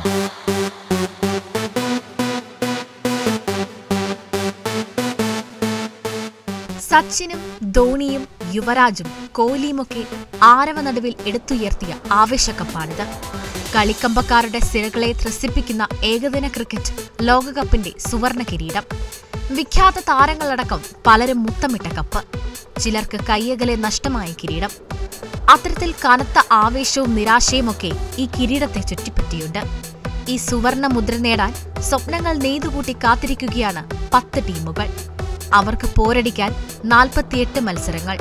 സച്ചിനും ധോണിയും യുവരാജും കോഹ്ലിയുമൊക്കെ ആരവ നടുവിൽ എടുത്തുയർത്തിയ ആവേശക്കപ്പാണിത് കളിക്കമ്പക്കാരുടെ സിരകളെ ത്രസിപ്പിക്കുന്ന ഏകദിന ക്രിക്കറ്റ് ലോകകപ്പിന്റെ സുവർണ കിരീടം വിഖ്യാത താരങ്ങളടക്കം പലരും മുത്തമിട്ട കപ്പ് ചിലർക്ക് കയ്യകലെ നഷ്ടമായ കിരീടം അത്തരത്തിൽ കനത്ത ആവേശവും നിരാശയുമൊക്കെ ഈ കിരീടത്തെ ചുറ്റിപ്പറ്റിയുണ്ട് ഈ സുവർണ മുദ്ര നേടാൻ സ്വപ്നങ്ങൾ നെയ്തുകൂട്ടി കാത്തിരിക്കുകയാണ് പത്ത് ടീമുകൾ അവർക്ക് പോരടിക്കാൻ നാൽപ്പത്തിയെട്ട് മത്സരങ്ങൾ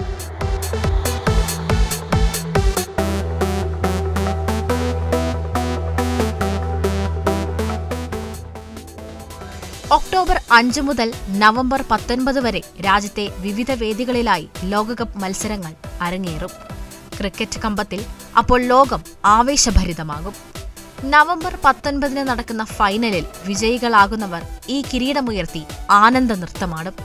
ഒക്ടോബർ അഞ്ച് മുതൽ നവംബർ പത്തൊൻപത് വരെ രാജ്യത്തെ വിവിധ വേദികളിലായി ലോകകപ്പ് മത്സരങ്ങൾ അരങ്ങേറും ക്രിക്കറ്റ് കമ്പത്തിൽ അപ്പോൾ ലോകം ആവേശഭരിതമാകും നവംബർ പത്തൊൻപതിന് നടക്കുന്ന ഫൈനലിൽ വിജയികളാകുന്നവർ ഈ കിരീടമുയർത്തി ആനന്ദ നൃത്തമാടും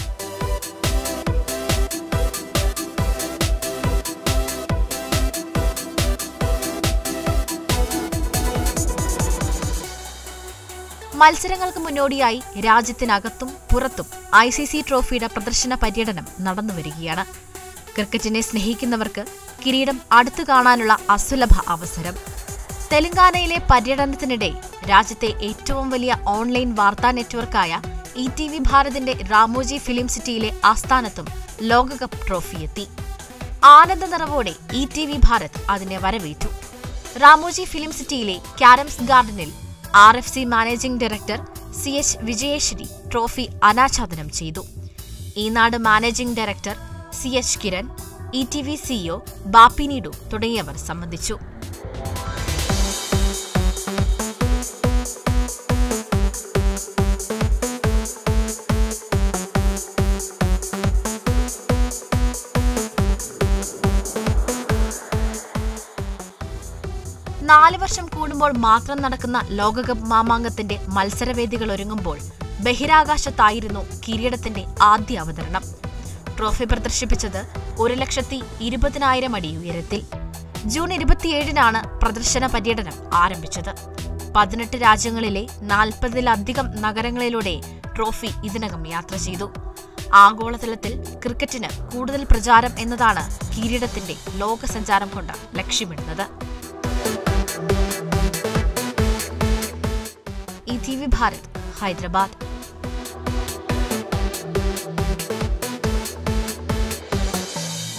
മത്സരങ്ങൾക്ക് മുന്നോടിയായി രാജ്യത്തിനകത്തും പുറത്തും ഐ സി സി ട്രോഫിയുടെ പ്രദർശന പര്യടനം നടന്നുവരികയാണ് ക്രിക്കറ്റിനെ സ്നേഹിക്കുന്നവർക്ക് കിരീടം അടുത്തു കാണാനുള്ള അസുലഭ അവസരം തെലങ്കാനയിലെ പര്യടനത്തിനിടെ രാജ്യത്തെ ഏറ്റവും വലിയ ഓൺലൈൻ വാർത്താ നെറ്റ്വർക്കായ ഇ ടി വി ഭാരതിന്റെ റാമോജി ഫിലിം സിറ്റിയിലെ ആസ്ഥാനത്തും ലോകകപ്പ് ട്രോഫിയെത്തി ആനന്ദ നിറവോടെ ഇ ടി വി ഭാരത് അതിനെ വരവേറ്റു റാമോജി ഫിലിം സിറ്റിയിലെ കാരംസ് ഗാർഡനിൽ R F C managing director C H Vijayeshwari trophy അനാച്ഛാദനം ചെയ്തു ഈ നാട് managing director C H Kiran E T V CEO Bappi Needu തുടങ്ങിയവർ സംബന്ധിച്ചു നാല് വർഷം കൂടുമ്പോൾ മാത്രം നടക്കുന്ന ലോകകപ്പ് മാമാങ്കത്തിന്റെ മത്സരവേദികൾ ഒരുങ്ങുമ്പോൾ ബഹിരാകാശത്തായിരുന്നു കിരീടത്തിന്റെ ആദ്യ അവതരണം ട്രോഫി പ്രദർശിപ്പിച്ചത് ഒരു ലക്ഷത്തി ഇരുപതിനായിരം അടി ഉയരത്തിൽ ജൂൺ ഇരുപത്തിയേഴിനാണ് പ്രദർശന പര്യടനം ആരംഭിച്ചത് പതിനെട്ട് രാജ്യങ്ങളിലെ നാൽപ്പതിലധികം നഗരങ്ങളിലൂടെ ട്രോഫി ഇതിനകം യാത്ര ചെയ്തു ആഗോളതലത്തിൽ ക്രിക്കറ്റിന് കൂടുതൽ പ്രചാരം എന്നതാണ് കിരീടത്തിന്റെ ലോകസഞ്ചാരം കൊണ്ട് ലക്ഷ്യമിടുന്നത് ഈ ടി വി ഭാരത് ഹൈദരാബാദ്